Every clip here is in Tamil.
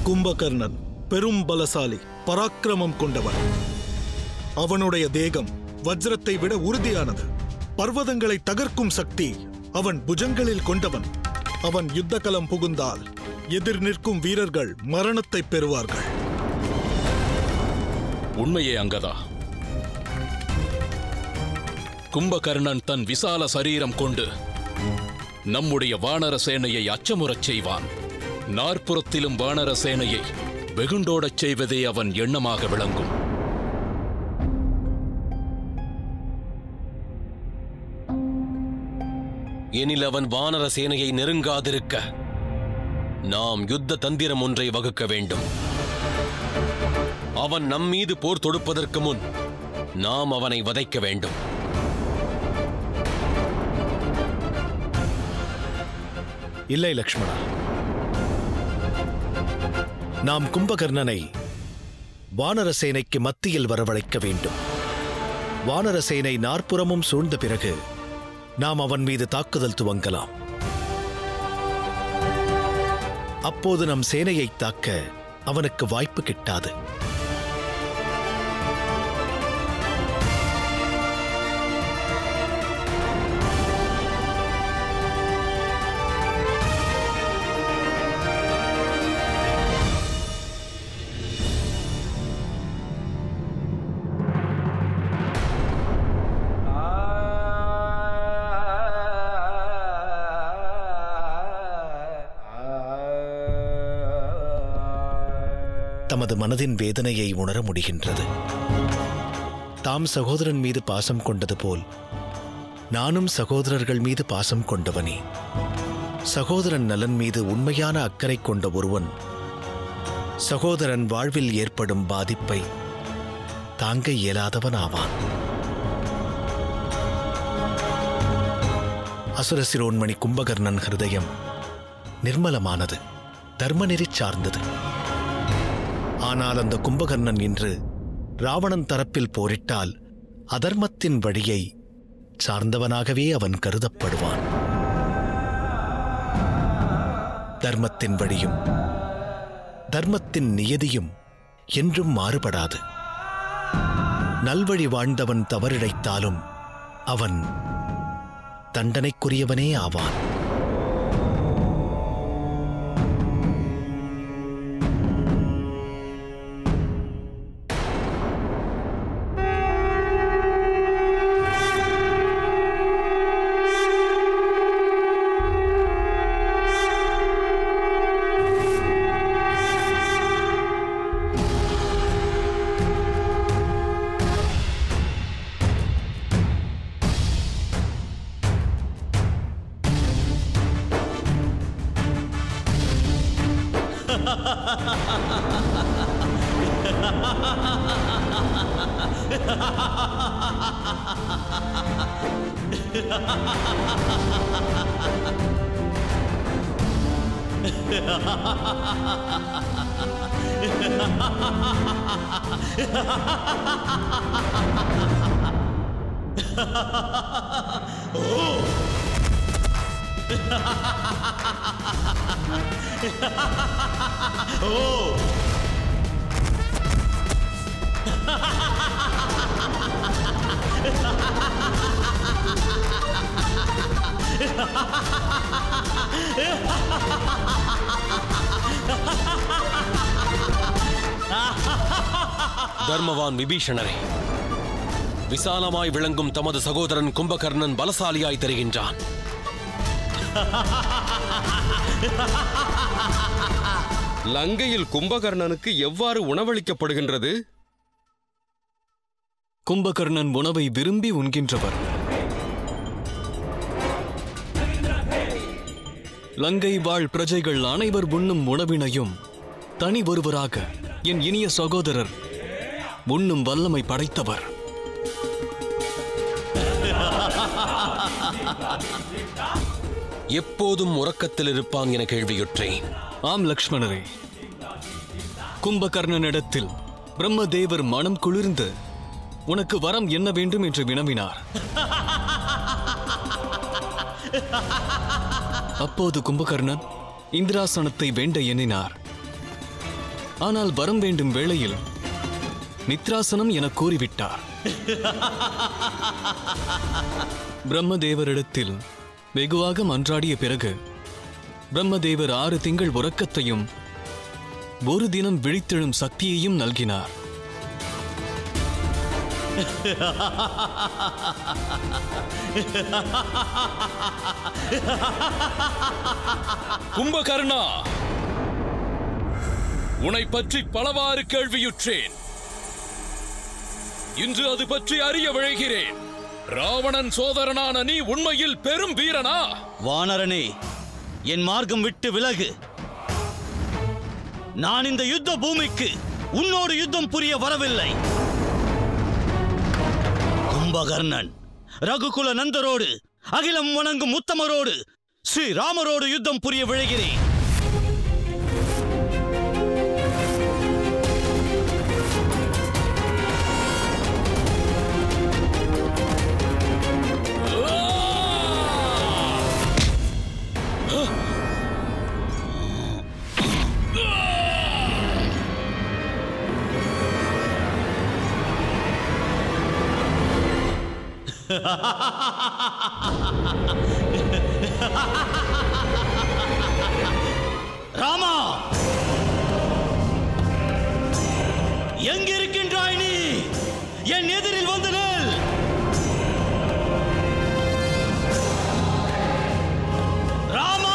கும்பகர்ணன் பெரும் பலசாலி பராக்கிரமம் கொண்டவன் அவனுடைய தேகம் வஜ்ரத்தை விட உறுதியானது பர்வதங்களை தகர்க்கும் சக்தி அவன் புஜங்களில் கொண்டவன் அவன் யுத்தகலம் புகுந்தால் எதிர் நிற்கும் வீரர்கள் மரணத்தை பெறுவார்கள் உண்மையே அங்கதா கும்பகர்ணன் தன் விசால சரீரம் கொண்டு நம்முடைய வானர சேனையை அச்சமுறச் செய்வான் நாற்புறத்திலும் வானர சேனையை வெகுண்டோடச் செய்வதே அவன் எண்ணமாக விளங்கும் எனில் அவன் வானர சேனையை நெருங்காதிருக்க நாம் யுத்த தந்திரம் ஒன்றை வகுக்க வேண்டும் அவன் நம் மீது போர் தொடுப்பதற்கு முன் நாம் அவனை வதைக்க வேண்டும் இல்லை லக்ஷ்மணா நாம் கும்பகர்ணனை வானரசேனைக்கு மத்தியில் வரவழைக்க வேண்டும் வானரசேனை நாற்புறமும் சூழ்ந்த பிறகு நாம் அவன் மீது தாக்குதல் துவங்கலாம் அப்போது நம் சேனையை தாக்க அவனுக்கு வாய்ப்பு கிட்டாது தமது மனதின் வேதனையை உணர முடிகின்றது தாம் சகோதரன் மீது பாசம் கொண்டது போல் நானும் சகோதரர்கள் மீது பாசம் கொண்டவனே சகோதரன் நலன் மீது உண்மையான அக்கறை கொண்ட ஒருவன் சகோதரன் வாழ்வில் ஏற்படும் பாதிப்பை தாங்க இயலாதவன் ஆவான் அசுரசிரோன்மணி கும்பகர்ணன் ஹிருதயம் நிர்மலமானது தர்மநெறி சார்ந்தது ஆனால் அந்த கும்பகர்ணன் இன்று ராவணன் தரப்பில் போரிட்டால் அதர்மத்தின் வழியை சார்ந்தவனாகவே அவன் கருதப்படுவான் தர்மத்தின் வழியும் தர்மத்தின் நியதியும் என்றும் மாறுபடாது நல்வழி வாழ்ந்தவன் தவறிழைத்தாலும் அவன் தண்டனைக்குரியவனே ஆவான் தர்மவான் விபீஷணரே விசாலமாய் விளங்கும் தமது சகோதரன் கும்பகர்ணன் பலசாலியாய் தெரிகின்றான் லங்கையில் கும்பகர்ணனுக்கு எவ்வாறு உணவளிக்கப்படுகின்றது கும்பகர்ணன் உணவை விரும்பி உண்கின்றவர் லங்கை வாழ் பிரஜைகள் அனைவர் உண்ணும் உணவினையும் தனி ஒருவராக என் இனிய சகோதரர் உண்ணும் வல்லமை படைத்தவர் எப்போதும் உறக்கத்தில் இருப்பான் என கேள்வியுற்றேன் ஆம் லக்ஷ்மணரே கும்பகர்ணனிடத்தில் பிரம்மதேவர் மனம் குளிர்ந்து உனக்கு வரம் என்ன வேண்டும் என்று வினவினார் அப்போது கும்பகர்ணன் இந்திராசனத்தை வேண்ட எண்ணினார் ஆனால் வரம் வேண்டும் வேளையில் நித்ராசனம் என கூறிவிட்டார் பிரம்மதேவரிடத்தில் வெகுவாக மன்றாடிய பிறகு பிரம்மதேவர் ஆறு திங்கள் உறக்கத்தையும் ஒரு தினம் விழித்தெழும் சக்தியையும் நல்கினார் கும்பகர்ணா உன்னை பற்றி பலவாறு கேள்வியுற்றேன் இன்று அது பற்றி அறிய விழைகிறேன் ராவணன் சோதரனான நீ உண்மையில் பெரும் வீரனா வானரனே என் மார்க்கம் விட்டு விலகு நான் இந்த யுத்த பூமிக்கு உன்னோடு யுத்தம் புரிய வரவில்லை கும்பகர்ணன் ரகுகுல நந்தரோடு அகிலம் வணங்கும் உத்தமரோடு ஸ்ரீராமரோடு யுத்தம் புரிய விழைகிறேன் ராமா எங்கிருக்கின்றாய் நீ என் எதிரில் வந்து நில் ராமா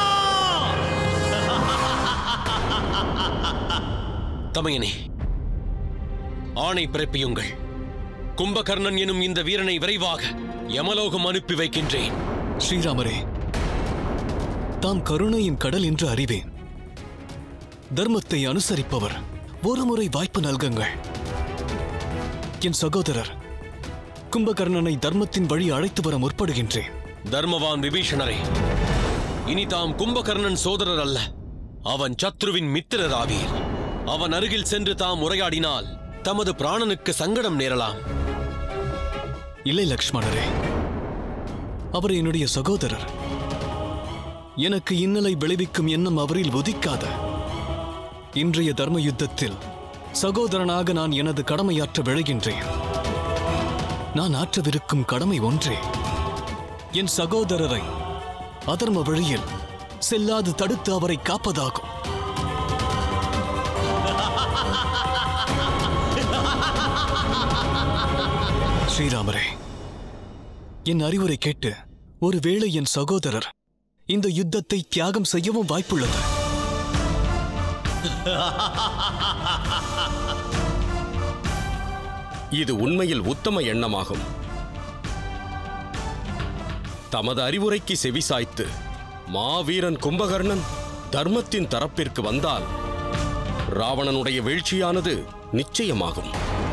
தமையனே ஆணை பிறப்பியுங்கள் கும்பகர்ணன் எனும் இந்த வீரனை விரைவாக யமலோகம் அனுப்பி வைக்கின்றேன் ஸ்ரீராமரே தாம் கருணையின் கடல் என்று அறிவேன் தர்மத்தை அனுசரிப்பவர் ஒருமுறை வாய்ப்பு நல்குங்கள் என் சகோதரர் கும்பகர்ணனை தர்மத்தின் வழி அழைத்து வர முற்படுகின்றேன் தர்மவான் விபீஷணரே இனி தாம் கும்பகர்ணன் சோதரர் அல்ல அவன் சத்ருவின் மித்திரர் ஆவீர் அவன் அருகில் சென்று தாம் உரையாடினால் தமது பிராணனுக்கு சங்கடம் நேரலாம் இல்லை லக்ஷ்மணரே அவர் என்னுடைய சகோதரர் எனக்கு இன்னலை விளைவிக்கும் எண்ணம் அவரில் உதிக்காத இன்றைய தர்ம யுத்தத்தில் சகோதரனாக நான் எனது கடமையாற்ற விழைகின்றேன் நான் ஆற்றவிருக்கும் கடமை ஒன்றே என் சகோதரரை அதர்ம வழியில் செல்லாது தடுத்து அவரை காப்பதாகும் ஸ்ரீராமரே என் அறிவுரை கேட்டு ஒருவேளை என் சகோதரர் இந்த யுத்தத்தை தியாகம் செய்யவும் வாய்ப்புள்ளது இது உண்மையில் உத்தம எண்ணமாகும் தமது அறிவுரைக்கு செவிசாய்த்து மாவீரன் கும்பகர்ணன் தர்மத்தின் தரப்பிற்கு வந்தால் ராவணனுடைய வீழ்ச்சியானது நிச்சயமாகும்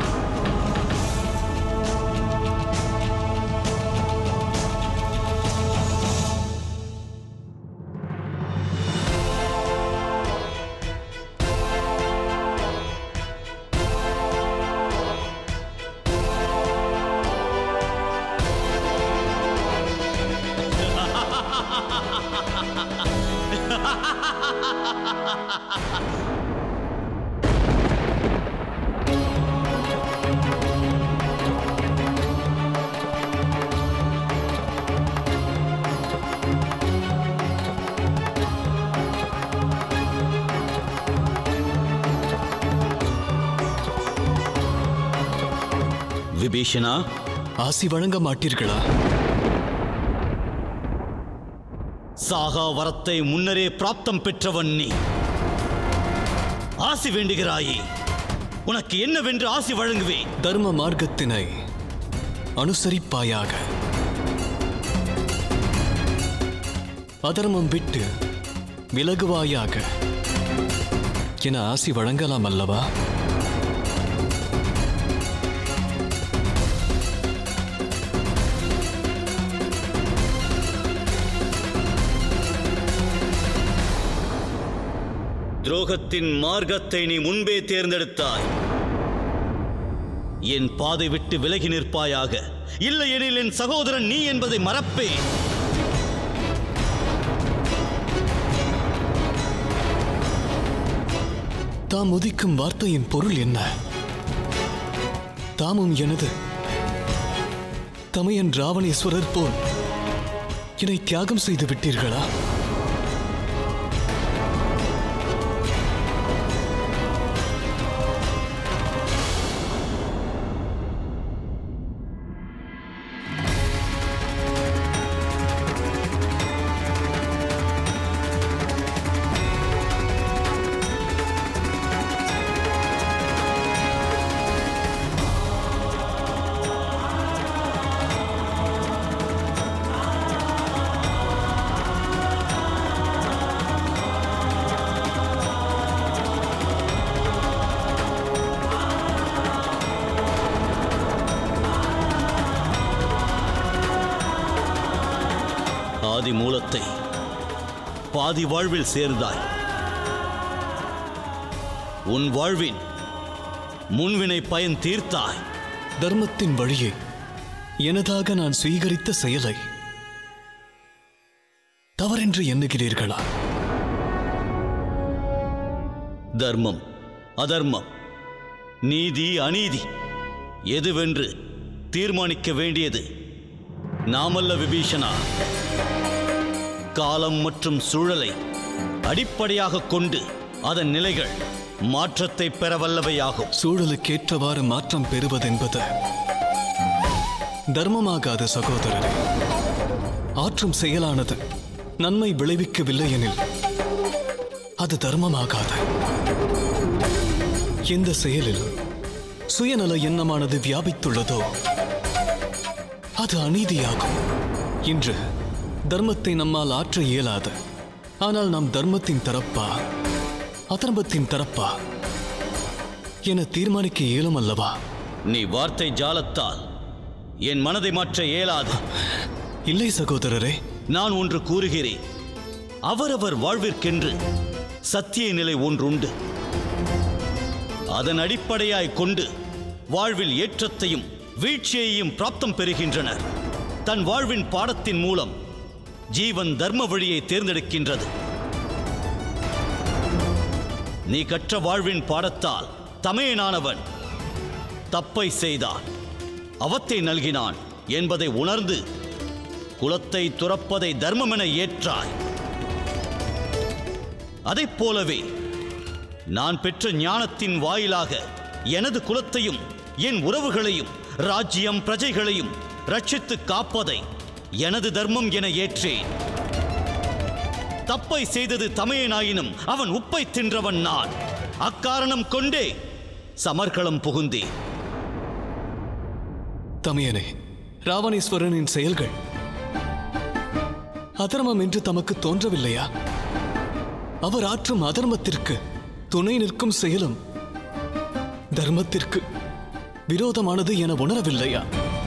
விபீஷணா ஆசி வழங்க மாட்டீர்களா சாகா வரத்தை முன்னரே பிராப்தம் பெற்றவன் நீ ஆசி வேண்டுகிறாயே உனக்கு என்னவென்று ஆசி வழங்குவேன் தர்ம மார்க்கத்தினை அனுசரிப்பாயாக அதர்மம் விட்டு விலகுவாயாக என ஆசி வழங்கலாம் அல்லவா துரோகத்தின் மார்க்கத்தை நீ முன்பே தேர்ந்தெடுத்தாய் என் பாதை விட்டு விலகி நிற்பாயாக இல்லையெனில் என் சகோதரன் நீ என்பதை மறப்பேன் தாம் உதிக்கும் வார்த்தையின் பொருள் என்ன தாமும் எனது தமையன் ராவணேஸ்வரர் போல் என்னை தியாகம் செய்து விட்டீர்களா ஆதி மூலத்தை பாதி வாழ்வில் சேர்ந்தாய் உன் வாழ்வின் முன்வினை பயன் தீர்த்தாய் தர்மத்தின் வழியே எனதாக நான் சுவீகரித்த செயலை தவறென்று எண்ணுகிறீர்களா தர்மம் அதர்மம் நீதி அநீதி எதுவென்று தீர்மானிக்க வேண்டியது நாமல்ல விபீஷணா காலம் மற்றும் சூழலை அடிப்படையாக கொண்டு அதன் நிலைகள் மாற்றத்தை பெற வல்லவையாகும் சூழலுக்கேற்றவாறு மாற்றம் பெறுவதென்பது தர்மமாகாது சகோதரரே ஆற்றும் செயலானது நன்மை விளைவிக்கவில்லை எனில் அது தர்மமாகாது எந்த செயலில் சுயநல எண்ணமானது வியாபித்துள்ளதோ அது அநீதியாகும் இன்று தர்மத்தை நம்மால் ஆற்ற இயலாது ஆனால் நாம் தர்மத்தின் தரப்பா அதர்மத்தின் தரப்பா என தீர்மானிக்க இயலும் அல்லவா நீ வார்த்தை ஜாலத்தால் என் மனதை மாற்ற இயலாது இல்லை சகோதரரே நான் ஒன்று கூறுகிறேன் அவரவர் வாழ்விற்கென்று சத்திய நிலை ஒன்றுண்டு அதன் அடிப்படையாய் கொண்டு வாழ்வில் ஏற்றத்தையும் வீழ்ச்சியையும் பிராப்தம் பெறுகின்றனர் தன் வாழ்வின் பாடத்தின் மூலம் ஜீவன் தர்ம வழியை தேர்ந்தெடுக்கின்றது நீ கற்ற வாழ்வின் பாடத்தால் தமையனானவன் தப்பை செய்தான் அவத்தை நல்கினான் என்பதை உணர்ந்து குலத்தை துறப்பதை தர்மமென ஏற்றாய் அதைப் போலவே நான் பெற்ற ஞானத்தின் வாயிலாக எனது குலத்தையும் என் உறவுகளையும் ராஜ்யம் பிரஜைகளையும் ரட்சித்து காப்பதை எனது தர்மம் என ஏற்றேன் தப்பை செய்தது தமையனாயினும் அவன் உப்பை தின்றவன் நான் அக்காரணம் கொண்டே சமர்களம் புகுந்தேன் தமையனே ராவணேஸ்வரனின் செயல்கள் அதர்மம் என்று தமக்கு தோன்றவில்லையா அவர் ஆற்றும் அதர்மத்திற்கு துணை நிற்கும் செயலும் தர்மத்திற்கு விரோதமானது என உணரவில்லையா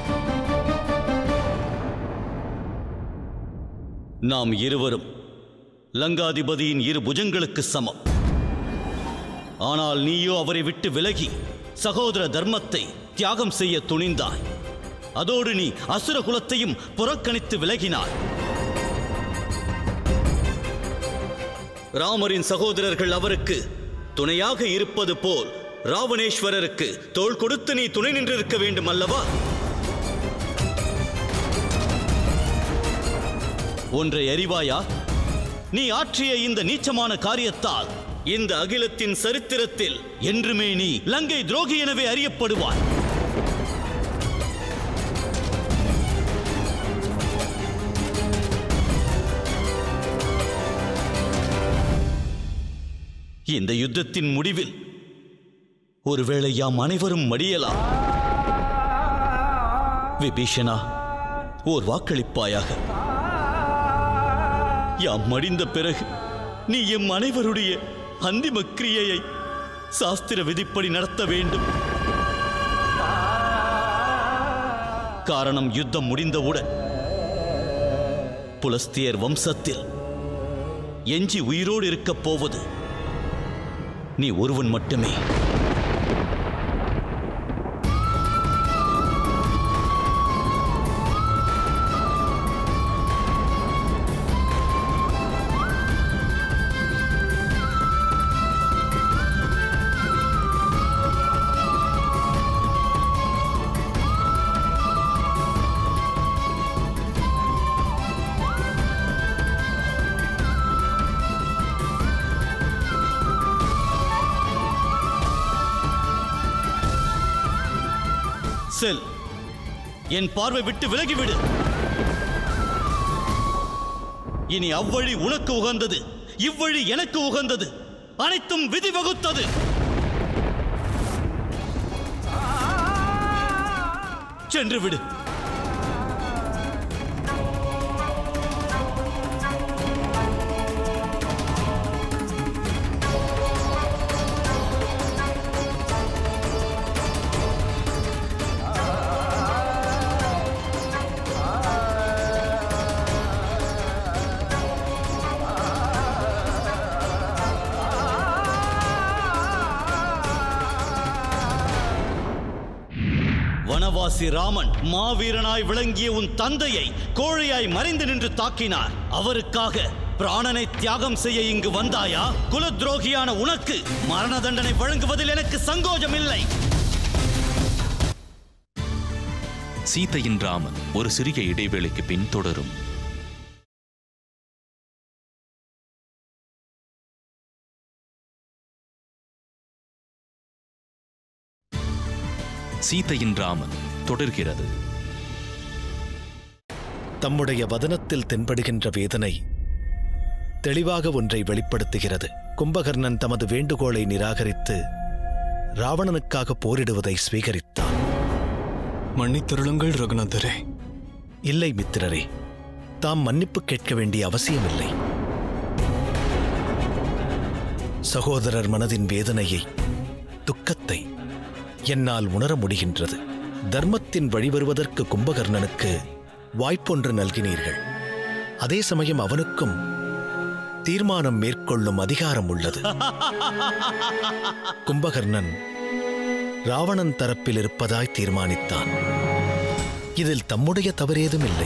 நாம் இருவரும் லங்காதிபதியின் இரு புஜங்களுக்கு சமம் ஆனால் நீயோ அவரை விட்டு விலகி சகோதர தர்மத்தை தியாகம் செய்ய துணிந்தாய் அதோடு நீ அசுர குலத்தையும் புறக்கணித்து விலகினாய் ராமரின் சகோதரர்கள் அவருக்கு துணையாக இருப்பது போல் ராவணேஸ்வரருக்கு தோள் கொடுத்து நீ துணை நின்றிருக்க வேண்டும் அல்லவா ஒன்றை அறிவாயா நீ ஆற்றிய இந்த நீச்சமான காரியத்தால் இந்த அகிலத்தின் சரித்திரத்தில் என்றுமே நீ லங்கை துரோகி எனவே அறியப்படுவாய் இந்த யுத்தத்தின் முடிவில் ஒருவேளை யாம் அனைவரும் மடியலாம் விபீஷணா ஓர் வாக்களிப்பாயாக யாம் மடிந்த பிறகு நீ எம் அனைவருடைய அந்திம கிரியையை சாஸ்திர விதிப்படி நடத்த வேண்டும் காரணம் யுத்தம் முடிந்தவுடன் புலஸ்தியர் வம்சத்தில் எஞ்சி உயிரோடு இருக்கப் போவது நீ ஒருவன் மட்டுமே செல் என் பார்வை விட்டு விலகிவிடு இனி அவ்வழி உனக்கு உகந்தது இவ்வழி எனக்கு உகந்தது அனைத்தும் விதி வகுத்தது சென்று விடு வனவாசி ராமன் மாவீரனாய் விளங்கிய உன் தந்தையை கோழையாய் மறைந்து நின்று தாக்கினார் அவருக்காக பிராணனை தியாகம் செய்ய இங்கு வந்தாயா குலத்ரோகியான உனக்கு மரண தண்டனை வழங்குவதில் எனக்கு சங்கோஜம் இல்லை சீதையின் ராமன் ஒரு சிறிய இடைவேளைக்கு பின் தொடரும் சீதையின் ராமன் தொடர்கிறது தம்முடைய வதனத்தில் தென்படுகின்ற வேதனை தெளிவாக ஒன்றை வெளிப்படுத்துகிறது கும்பகர்ணன் தமது வேண்டுகோளை நிராகரித்து ராவணனுக்காக போரிடுவதை ஸ்வீகரித்தான் மன்னித்தருளுங்கள் ரகுநந்தரே இல்லை மித்திரரே தாம் மன்னிப்பு கேட்க வேண்டிய அவசியமில்லை சகோதரர் மனதின் வேதனையை துக்கத்தை என்னால் உணர முடிகின்றது தர்மத்தின் வழிவருவதற்கு கும்பகர்ணனுக்கு வாய்ப்பொன்று நல்கினீர்கள் அதே சமயம் அவனுக்கும் தீர்மானம் மேற்கொள்ளும் அதிகாரம் உள்ளது கும்பகர்ணன் ராவணன் தரப்பில் இருப்பதாய் தீர்மானித்தான் இதில் தம்முடைய தவறேதும் இல்லை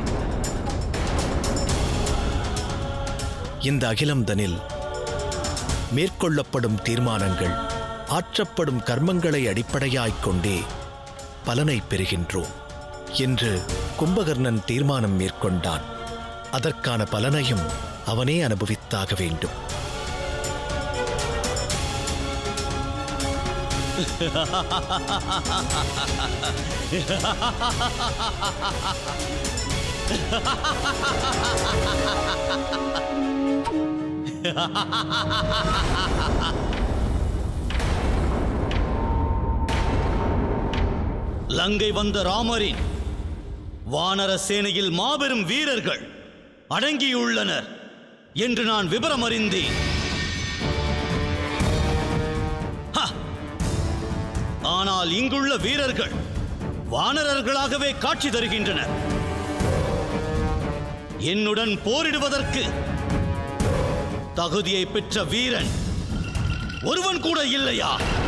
இந்த அகிலம்தனில் மேற்கொள்ளப்படும் தீர்மானங்கள் ஆற்றப்படும் கர்மங்களை அடிப்படையாய்க் கொண்டே பலனை பெறுகின்றோம் என்று கும்பகர்ணன் தீர்மானம் மேற்கொண்டான் அதற்கான பலனையும் அவனே அனுபவித்தாக வேண்டும் லங்கை வந்த ராமரின் வானர சேனையில் மாபெரும் வீரர்கள் அடங்கியுள்ளனர் என்று நான் விவரம் அறிந்தேன் ஹ! ஆனால் இங்குள்ள வீரர்கள் வானரர்களாகவே காட்சி தருகின்றனர் என்னுடன் போரிடுவதற்கு தகுதியை பெற்ற வீரன் ஒருவன் கூட இல்லையா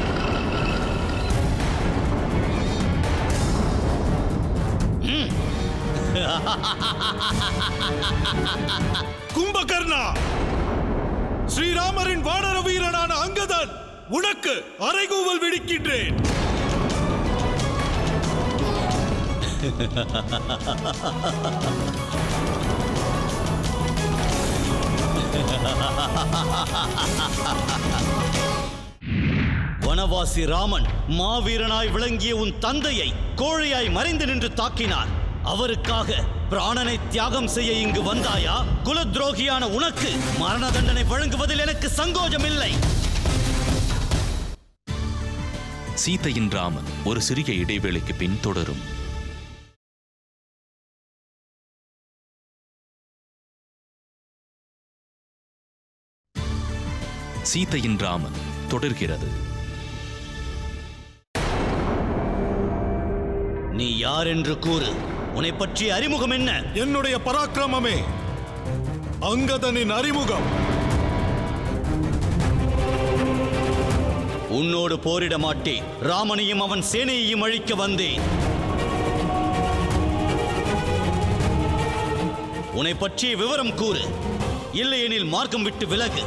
கும்பகர்ணா ஸ்ரீராமரின் வானர வீரனான அங்கதன் உனக்கு அறைகூவல் விடுக்கின்றேன் வனவாசி ராமன் மாவீரனாய் விளங்கிய உன் தந்தையை கோழையாய் மறைந்து நின்று தாக்கினார் அவருக்காக பிராணனை தியாகம் செய்ய இங்கு வந்தாயா குலத்ரோகியான உனக்கு மரண தண்டனை வழங்குவதில் எனக்கு சங்கோஜம் இல்லை சீதையின் ராமன் ஒரு சிறிய இடைவேளைக்கு பின் தொடரும் சீதையின் ராமன் தொடர்கிறது நீ யார் என்று கூறு உன்னை பற்றிய அறிமுகம் என்ன என்னுடைய பராக்கிரமமே அங்கதனின் அறிமுகம் உன்னோடு போரிட மாட்டேன் ராமனையும் அவன் சேனையையும் அழிக்க வந்தேன் உன்னை பற்றிய விவரம் கூறு இல்லையெனில் மார்க்கம் விட்டு விலகு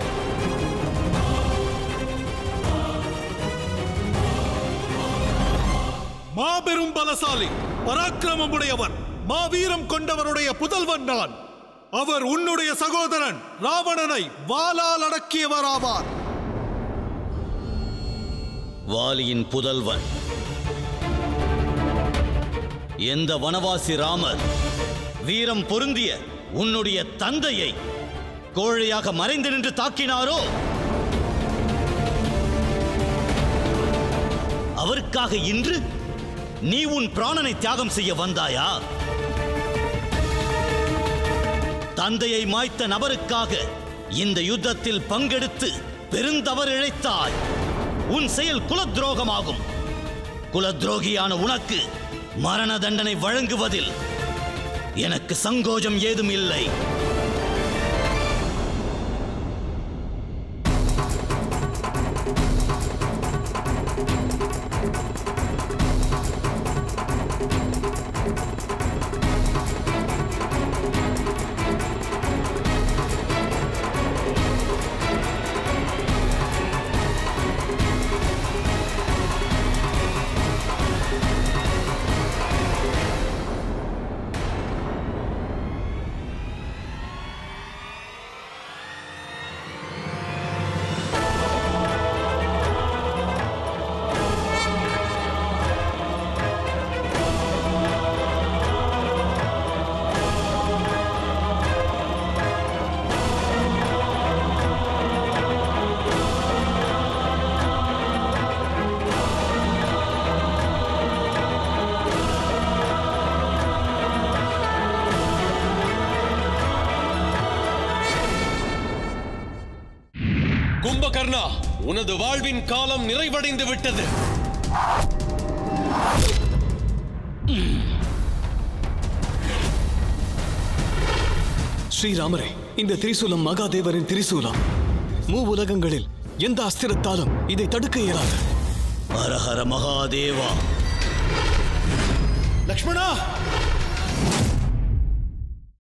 மாபெரும் பலசாலி பராக்கிரமமுடையவர் மாவீரம் கொண்டவருடைய புதல்வன் நான் அவர் உன்னுடைய சகோதரன் ராவணனை வாளால் அடக்கியவராவார் வாலியின் புதல்வன் எந்த வனவாசி ராமர் வீரம் பொருந்திய உன்னுடைய தந்தையை கோழையாக மறைந்து நின்று தாக்கினாரோ அவருக்காக இன்று நீ உன் பிராணனை தியாகம் செய்ய வந்தாயா தந்தையை மாய்த்த நபருக்காக இந்த யுத்தத்தில் பங்கெடுத்து பெருந்தவறு இழைத்தாய் உன் செயல் குலத்ரோகமாகும் குலத்ரோகியான உனக்கு மரண தண்டனை வழங்குவதில் எனக்கு சங்கோஜம் ஏதும் இல்லை கும்பகர்ணா உனது வாழ்வின் காலம் நிறைவடைந்து விட்டது ஸ்ரீராமரே இந்த திரிசூலம் மகாதேவரின் திரிசூலம் மூ உலகங்களில் எந்த அஸ்திரத்தாலும் இதை தடுக்க இயலாது ஹர ஹர மகாதேவா லக்ஷ்மணா